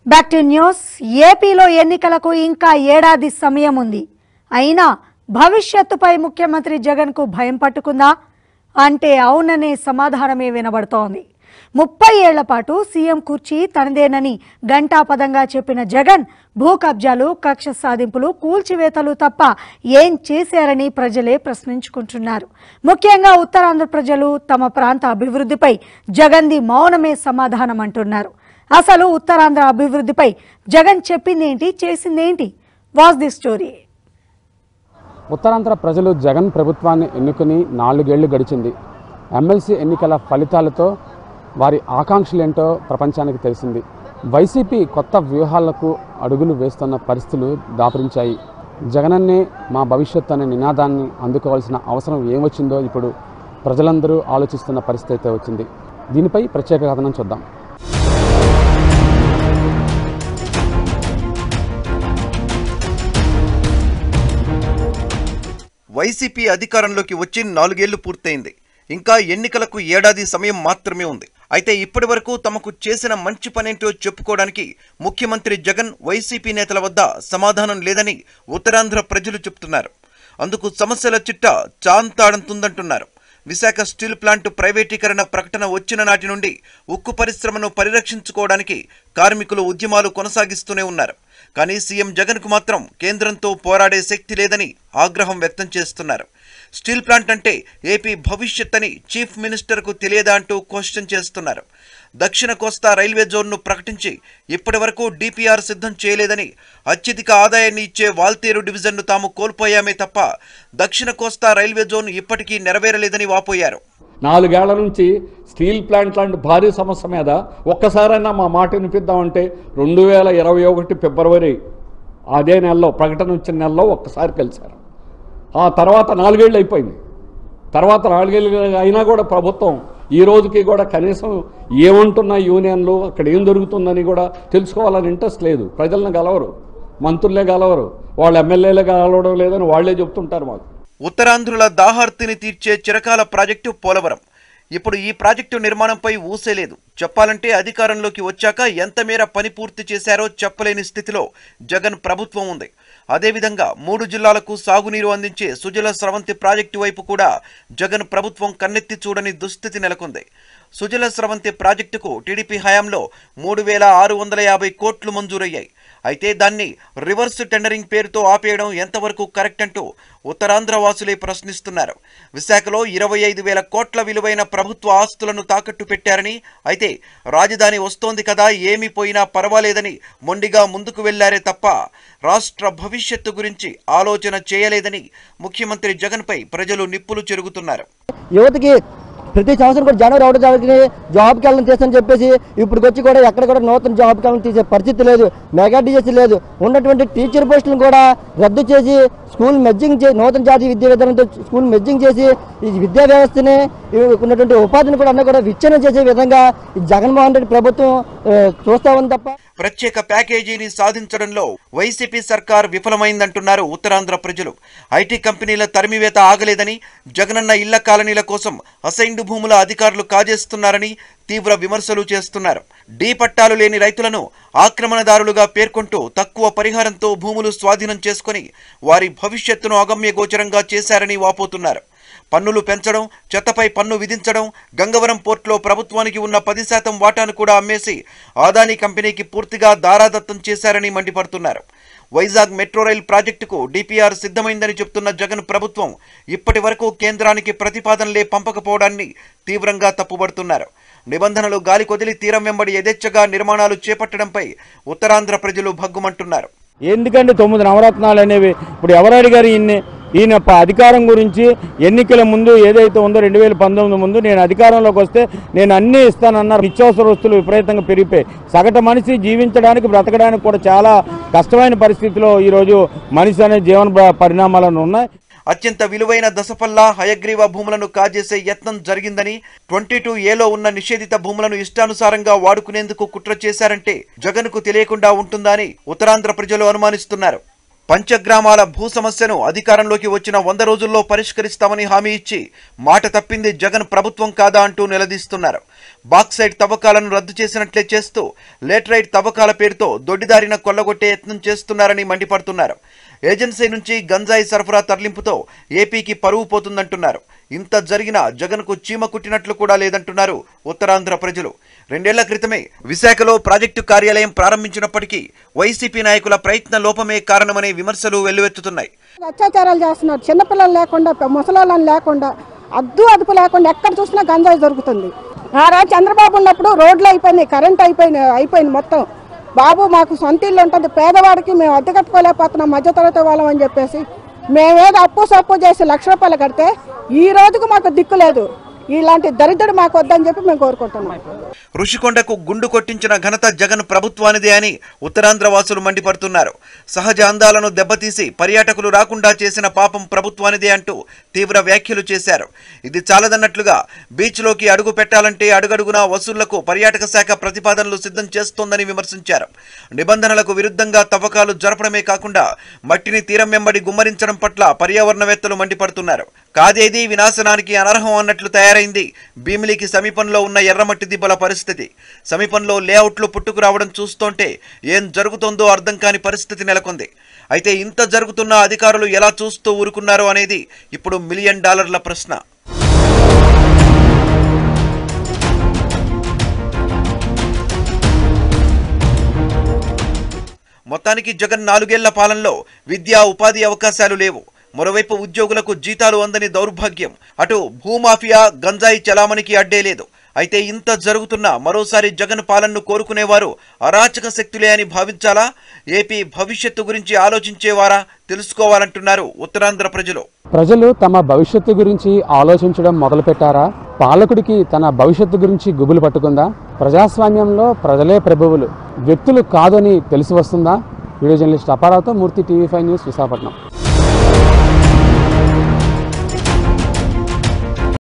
back to news ఏపీలో ఎన్నికలకు ఇంకా ఏడాది సమయం ఉంది అయినా భవిష్యత్తుపై ముఖ్యమంత్రి జగన్కు భయం పట్టుకుందా అంటే అవుననే సమాధానమే వినబడుతోంది ముప్పై ఏళ్ల పాటు సీఎం కుర్చీ తనదేనని ఘంటాపదంగా చెప్పిన జగన్ భూ కబ్జాలు కక్ష సాధింపులు కూల్చివేతలు తప్ప ఏం చేశారని ప్రజలే ప్రశ్నించుకుంటున్నారు ముఖ్యంగా ఉత్తరాంధ్ర ప్రజలు తమ ప్రాంత అభివృద్ధిపై జగన్ది మౌనమే సమాధానం అంటున్నారు అసలు ఉత్తరాంధ్ర అభివృద్ధిపై జగన్ చెప్పిందేంటి చేసిందేంటి వాజ్ ది స్టోరీ ఉత్తరాంధ్ర ప్రజలు జగన్ ప్రభుత్వాన్ని ఎన్నుకుని నాలుగేళ్లు గడిచింది ఎమ్మెల్సీ ఎన్నికల ఫలితాలతో వారి ఆకాంక్షలేంటో ప్రపంచానికి తెలిసింది వైసీపీ కొత్త వ్యూహాలకు అడుగులు వేస్తున్న పరిస్థితులు దాపురించాయి జగనన్నే మా భవిష్యత్తు అనే నినాదాన్ని అందుకోవాల్సిన అవసరం ఏమొచ్చిందో ఇప్పుడు ప్రజలందరూ ఆలోచిస్తున్న పరిస్థితి అయితే వచ్చింది దీనిపై ప్రత్యేక కథనం చూద్దాం వైసీపీ అధికారంలోకి వచ్చి నాలుగేళ్లు పూర్తయింది ఇంకా ఎన్నికలకు ఏడాది సమయం మాత్రమే ఉంది అయితే ఇప్పటి వరకు తమకు చేసిన మంచి పనేంటో చెప్పుకోవడానికి ముఖ్యమంత్రి జగన్ వైసీపీ నేతల వద్ద సమాధానం లేదని ఉత్తరాంధ్ర ప్రజలు చెప్తున్నారు అందుకు సమస్యల చిట్ట చాంతాడంతుందంటున్నారు విశాఖ స్టీల్ ప్లాంట్ ప్రైవేటీకరణ ప్రకటన వచ్చిన నాటి నుండి ఉక్కు పరిశ్రమను పరిరక్షించుకోవడానికి కార్మికులు ఉద్యమాలు కొనసాగిస్తూనే ఉన్నారు కానీ సీఎం జగన్కు మాత్రం కేంద్రంతో పోరాడే శక్తి లేదని ఆగ్రహం వ్యక్తం చేస్తున్నారు స్టీల్ ప్లాంట్ అంటే ఏపీ భవిష్యత్ అని చీఫ్ మినిస్టర్కు తెలియదా అంటూ క్వశ్చన్ చేస్తున్నారు దక్షిణ కోస్తా రైల్వే జోన్ను ప్రకటించి ఇప్పటి వరకు డిపిఆర్ సిద్ధం చేయలేదని అత్యధిక ఆదాయాన్ని ఇచ్చే వాల్తేరు డివిజన్ను తాము కోల్పోయామే తప్ప దక్షిణ కోస్తా రైల్వే జోన్ ఇప్పటికీ నెరవేరలేదని వాపోయారు నాలుగేళ్ల నుంచి స్టీల్ ప్లాంట్ లాంటి భారీ సమస్య మీద ఒక్కసారైనా మా మాట వినిపిద్దామంటే రెండు వేల ఇరవై ఒకటి ఫిబ్రవరి అదే నెలలో ప్రకటన వచ్చిన నెలలో ఒక్కసారి కలిశారు ఆ తర్వాత నాలుగేళ్ళు అయిపోయింది తర్వాత నాలుగేళ్ళు అయినా కూడా ప్రభుత్వం ఈ రోజుకి కూడా కనీసం ఏమంటున్న యూనియన్లు అక్కడ ఏం జరుగుతుందని కూడా తెలుసుకోవాలని ఇంట్రెస్ట్ లేదు ప్రజలను గలవరు మంత్రులే గలవరు వాళ్ళ ఎమ్మెల్యేలే గలవడం లేదని వాళ్ళే చెప్తుంటారు మాకు ఉత్తరాంధ్రుల దాహార్తిని తీర్చే చిరకాల ప్రాజెక్టు పోలవరం ఇప్పుడు ఈ ప్రాజెక్టు నిర్మాణంపై ఊసేలేదు చెప్పాలంటే అధికారంలోకి వచ్చాక ఎంత మేర పని పూర్తి చేశారో చెప్పలేని స్థితిలో జగన్ ప్రభుత్వం ఉంది అదేవిధంగా మూడు జిల్లాలకు సాగునీరు అందించే సుజల స్రవంతి ప్రాజెక్టు వైపు కూడా జగన్ ప్రభుత్వం కన్నెత్తి చూడని దుస్థితి నెలకొంది సుజల స్రవంతి ప్రాజెక్టుకు టీడీపీ హయాంలో మూడు వేల ఆరు వందల యాభై కోట్లు మంజూరయ్యాయి అయితే దాన్ని రివర్స్ టెండరింగ్ పేరుతో ఆపేయడం ఎంతవరకు కరెక్ట్ అంటూ ఉత్తరాంధ్ర వాసులే ప్రశ్నిస్తున్నారు విశాఖలో ఇరవై ఐదు వేల కోట్ల విలువైన ప్రభుత్వ ఆస్తులను తాకట్టు పెట్టారని అయితే రాజధాని వస్తోంది కదా ఏమి పోయినా పర్వాలేదని మొండిగా ముందుకు వెళ్లారే తప్ప రాష్ట్ర భవిష్యత్తు గురించి ఆలోచన చేయలేదని ముఖ్యమంత్రి జగన్పై ప్రజలు నిప్పులు చెరుగుతున్నారు యువతకి ప్రతి సంవత్సరం కూడా జనవరి ఒకటో తారీఖుని జాబ్కి వెళ్ళడం చేస్తానని చెప్పేసి ఇప్పుడు వచ్చి కూడా ఎక్కడ కూడా నూతన జాబ్కి వెళ్ళడం తీసే పరిస్థితి లేదు మెగా డిఎస్సీ లేదు ఉన్నటువంటి టీచర్ పోస్టులను కూడా రద్దు చేసి స్కూల్ మెజ్జింగ్ చేసి నూతన జాతీయ విద్యా విధానంతో స్కూల్ మెజ్జింగ్ చేసి ఈ విద్యా వ్యవస్థని ఈ ఉన్నటువంటి ఉపాధిని కూడా అన్నీ కూడా విచ్ఛిన్నం చేసే విధంగా ఈ జగన్మోహన్ రెడ్డి ప్రభుత్వం ఆ, చూస్తా ఉంది తప్ప ప్రత్యేక ప్యాకేజీని సాధించడంలో వైసీపీ సర్కార్ విఫలమైందంటున్నారు ఉత్తరాంధ్ర ప్రజలు ఐటీ కంపెనీల తరిమివేత ఆగలేదని జగనన్న ఇళ్ల కాలనీల కోసం అసైన్డ్ భూముల అధికారులు కాజేస్తున్నారని తీవ్ర విమర్శలు చేస్తున్నారు డీ పట్టాలు లేని రైతులను ఆక్రమణదారులుగా పేర్కొంటూ తక్కువ పరిహారంతో భూములు స్వాధీనం చేసుకుని వారి భవిష్యత్తును అగమ్యగోచరంగా చేశారని వాపోతున్నారు పన్నులు పెంచడం చెత్తపై పన్ను విధించడం గంగవరం పోర్టులో ప్రభుత్వానికి ఉన్న పది శాతం వాటాను కూడా అమ్మేసి ఆదాని కంపెనీకి పూర్తిగా దారాదత్తం చేశారని మండిపడుతున్నారు వైజాగ్ మెట్రో రైల్ ప్రాజెక్టుకు డిపిఆర్ సిద్ధమైందని చెప్తున్న జగన్ ప్రభుత్వం ఇప్పటి వరకు కేంద్రానికి ప్రతిపాదనలే పంపకపోవడాన్ని తీవ్రంగా తప్పుపడుతున్నారు నిబంధనలు గాలి కొదిలి తీరం వెంబడి యథేచ్ఛగా నిర్మాణాలు చేపట్టడంపై ఉత్తరాంధ్ర ప్రజలు భగ్గుమంటున్నారు ఎందుకంటే తొమ్మిది నవరత్నాలు అనేవి ఇప్పుడు ఎవరు అడిగారు ఈయన్ని ఈయన ప- అధికారం గురించి ఎన్నికల ముందు ఏదైతే ఉందో రెండు వేల పంతొమ్మిది ముందు నేను అధికారంలోకి వస్తే నేను అన్నీ ఇస్తానన్నారు నిత్యావసర వస్తువులు విపరీతంగా పెరిగిపోయి సగటు మనిషి జీవించడానికి బ్రతకడానికి కూడా చాలా కష్టమైన పరిస్థితిలో ఈరోజు మనిషి అనే జీవన ప- పరిణామాలను ఉన్నాయి అత్యంత విలువైన దశపల్లా హయగ్రీవ భూములను కాజేసే యత్నం జరిగిందని ట్వంటీ టూ ఏలో ఉన్న నిషేధిత భూములను ఇష్టానుసారంగా వాడుకునేందుకు కుట్ర చేశారంటే జగన్కు తెలియకుండా ఉంటుందా అని ఉత్తరాంధ్ర ప్రజలు అనుమానిస్తున్నారు పంచగ్రామాల భూ సమస్యను అధికారంలోకి వచ్చిన వంద రోజుల్లో పరిష్కరిస్తామని హామీ ఇచ్చి మాట తప్పింది జగన్ ప్రభుత్వం కాదా అంటూ నిలదీస్తున్నారు బాక్సైడ్ తవ్వకాలను రద్దు చేసినట్లే చేస్తూ లేటరైట్ తవ్వకాల పేరుతో దొడ్డిదారిన కొల్లగొట్టే యత్నం చేస్తున్నారని మండిపడుతున్నారు ఏజెన్సీ నుంచి గంజాయి సరఫరా తరలింపుతో ఏపీకి పరువు పోతుందంటున్నారు ఇంత జరిగినా జగన్కు చీమ కుట్టినట్లు కూడా లేదంటున్నారు ఉత్తరాంధ్ర ప్రజలు రెండేళ్ల క్రితమే విశాఖలో ప్రాజెక్టు కార్యాలయం ప్రారంభించినప్పటికీ వైసీపీ నాయకుల ప్రయత్న లోపమే కారణమనే విమర్శలు వెల్లువెత్తుతున్నాయి అత్యాచారాలు చేస్తున్నారు చిన్నపిల్లలు లేకుండా ముసలోళ్ళని లేకుండా అద్దు అదుపు లేకుండా ఎక్కడ చూసినా గంజాయి దొరుకుతుంది ఆ రోజు చంద్రబాబు ఉన్నప్పుడు రోడ్లు అయిపోయినాయి కరెంట్ అయిపోయినాయి అయిపోయింది మొత్తం బాబు మాకు సొంత ఇల్లు ఉంటుంది పేదవాడికి మేము అద్దె కట్టుకోలేకపోతున్నాం మధ్యతరగతి వాళ్ళం అని చెప్పేసి మేమేదో అప్పు సప్పు చేసి లక్ష రూపాయలు కడితే ఈ రోజుకు మాకు దిక్కు లేదు ఇలాంటి దరిద్రుడు మాకు వద్దని చెప్పి మేము కోరుకుంటున్నాం ఋషికొండకు గుండు కొట్టించిన ఘనత జగన్ ప్రభుత్వానిదే అని ఉత్తరాంధ్ర వాసులు మండిపడుతున్నారు సహజ అందాలను దెబ్బతీసి పర్యాటకులు రాకుండా చేసిన పాపం ప్రభుత్వానిదే అంటూ తీవ్ర వ్యాఖ్యలు చేశారు ఇది చాలదన్నట్లుగా బీచ్లోకి అడుగు పెట్టాలంటే అడుగడుగునా వసూళ్లకు పర్యాటక శాఖ ప్రతిపాదనలు సిద్ధం చేస్తోందని విమర్శించారు నిబంధనలకు విరుద్ధంగా తవ్వకాలు జరపడమే కాకుండా మట్టిని తీరం వెంబడి గుమ్మరించడం పట్ల పర్యావరణవేత్తలు మండిపడుతున్నారు కాదేది వినాశనానికి అనర్హం అన్నట్లు తయారైంది భీమిలికి సమీపంలో ఉన్న ఎర్రమట్టి దిబ్బల పరిస్థితి సమీపంలో లేఅవుట్లు పుట్టుకురావడం చూస్తుంటే ఏం జరుగుతోందో అర్థం కాని పరిస్థితి నెలకొంది అయితే ఇంత జరుగుతున్న అధికారులు ఎలా చూస్తూ ఊరుకున్నారో అనేది ఇప్పుడు మిలియన్ డాలర్ల ప్రశ్న మొత్తానికి జగన్ నాలుగేళ్ల పాలనలో విద్యా ఉపాధి అవకాశాలు లేవు మరోవైపు ఉద్యోగులకు జీతాలు అందని దౌర్భాగ్యం అటు భూమాఫియా గంజాయి చలామణికి అడ్డే లేదు అయితే ఇంత జరుగుతున్నా మరోసారి జగన్ పాలనను కోరుకునేవారు అరాచక శక్తులే అని భావించాలా ఏపీ భవిష్యత్తు గురించి ఆలోచించేవారా తెలుసుకోవాలంటున్నారు ఉత్తరాంధ్ర ప్రజలు ప్రజలు తమ భవిష్యత్తు గురించి ఆలోచించడం మొదలుపెట్టారా పాలకుడికి తన భవిష్యత్తు గురించి గుబులు పట్టుకుందా ప్రజాస్వామ్యంలో ప్రజలే ప్రభువులు వ్యక్తులు కాదని తెలిసి వస్తుందా వీడియో జర్నలిస్ట్ అపారావుతో Murthy TV five news Visakhapatnam